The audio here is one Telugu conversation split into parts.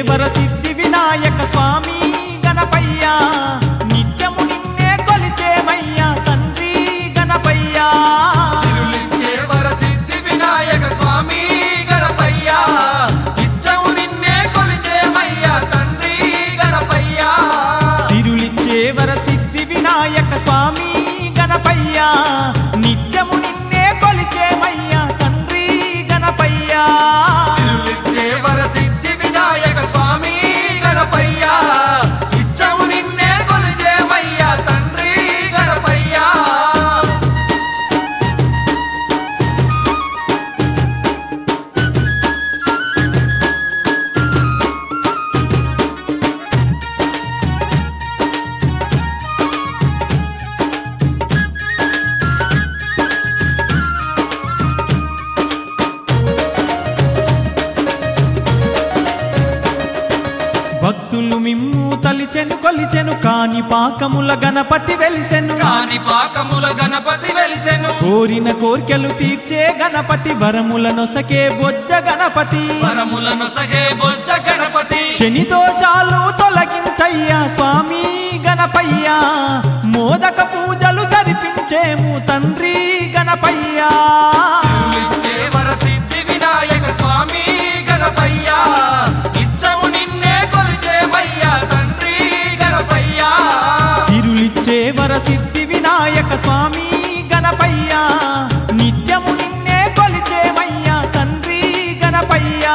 వర సిద్ధి వినాయక స్వామి గణపయ్యా నిత్యము నిన్నే కొలిచేమయ్యా తండ్రి గణపయ్యా సిరులిచ్చే వరసిద్ధి వినాయక స్వామి గణపయ్యా ఇచ్చము నిన్నే కొలిచేమయ్యా తండ్రి గణపయ్యా సిరులిచ్చే వర సిద్ధి వినాయక స్వామి గణపయ్యా నిత్యము నిన్నే కొలిచేమయ్యా తండ్రి గణపయ్యా సిరులిచ్చే వరసిద్ధి వినాయక స్వామి గణపయ్యా ఇచ్చము నిన్నే కొలిచేమయ్యా తండ్రి గణపయ్యా భక్తులు మిమ్ము తలిచెను కొలిచెను కాని పాకముల గణపతి వెలిసెను కాని పాకముల గణపతి వెలిసెను కోరిన కోర్కెలు తీర్చే గణపతి వరముల నొసకే బొజ్జ గణపతి వరములను సగే బొజ్జ గణపతి శని దోషాలు తొలగించయ్యా స్వామి గణపయ్యా మోదక పూజలు జరిపించేము తండ్రి గణపయ్యా సిరులిచ్చే వరసిద్ధి వినాయక స్వామి గణపయ్యా ఇచ్చము నిన్నే కొలిచేమయ్యా తండ్రి గణపయ్యా సిరులిచ్చే వర సిద్ధి వినాయక స్వామి గణపయ్యా నిత్యము నిన్నే కొలిచేమయ్యా తండ్రి గణపయ్యా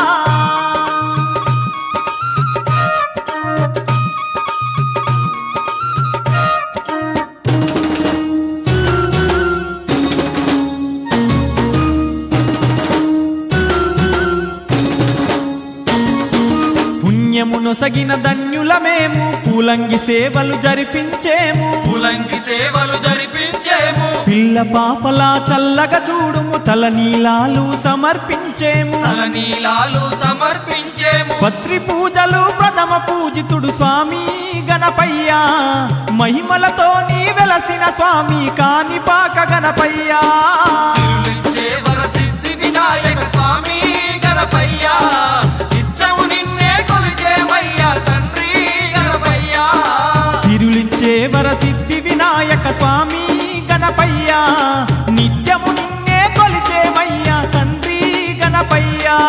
పుణ్యమును సగిన ధన్యులమేము పూలంగి సేవలు జరిపించేము పులంగి సేవలు జరిపించేము పిల్ల పాపలా చల్లగా చూడుము తల నీలాలు సమర్పించేము తల నీలాలు సమర్పించేము పత్రి పూజలు ప్రథమ పూజితుడు స్వామి గణపయ్యా మహిమలతో నీ వెలసిన స్వామి కానిపాక గణపయ్యా సిరులిచ్చే వరసిద్ధి వినాయక స్వామి గణపయ్యా ఇచ్చము నిన్నే కొలిచేమయ్యా తండ్రి గణపయ్యా సిరులిచ్చే వర సిద్ధి వినాయక స్వామి గణపయ్యా నిత్యము నిన్నే కొలిచేమయ్యా తండ్రి గణపయ్యా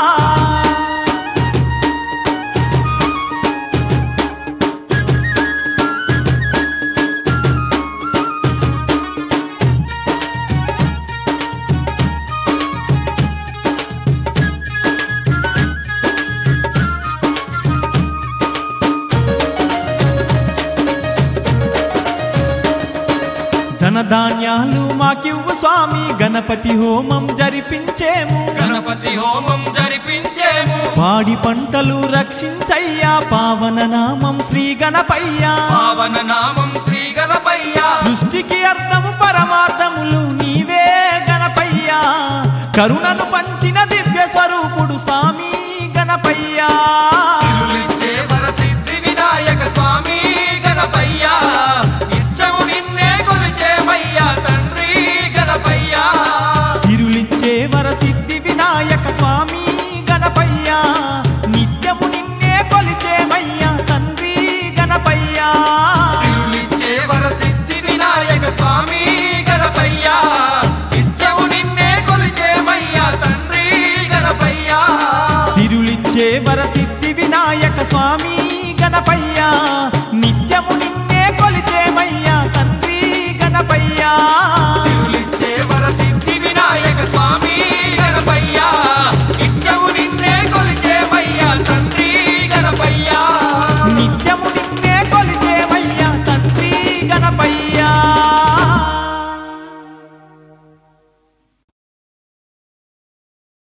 ధనధాన్యాలు మాకివ్వు స్వామి గణపతి హోమం జరిపించేము గణపతి హోమం జరిపించేము పాడి పంటలు రక్షించయ్యా పావన నామం శ్రీ గణపయ్యా పావన నామం శ్రీ గణపయ్యా సృష్టికి అర్థము పరమార్థములు నీవే గణపయ్యా కరుణను పంచిన దివ్య స్వరూపుడు స్వామి గణపయ్యా సిరులిచ్చే వరసిద్ధి వినాయక స్వామి గణపయ్యా ఇచ్చము నిన్నే కొలిచేమయ్యా తండ్రి గణపయ్యా సిరులిచ్చే వర సిద్ధి వినాయక స్వామి గణపయ్యా నిత్యము నిన్నే కొలిచేమయ్యా తండ్రి గణపయ్యా సిరులిచ్చే వరసిద్ధి వినాయక స్వామి గణపయ్యా ఇచ్చము నిన్నే కొలిచేమయ్యా తండ్రి గణపయ్యా సిరులిచ్చే వర సిద్ధి వినాయక స్వామి గణపయ్యా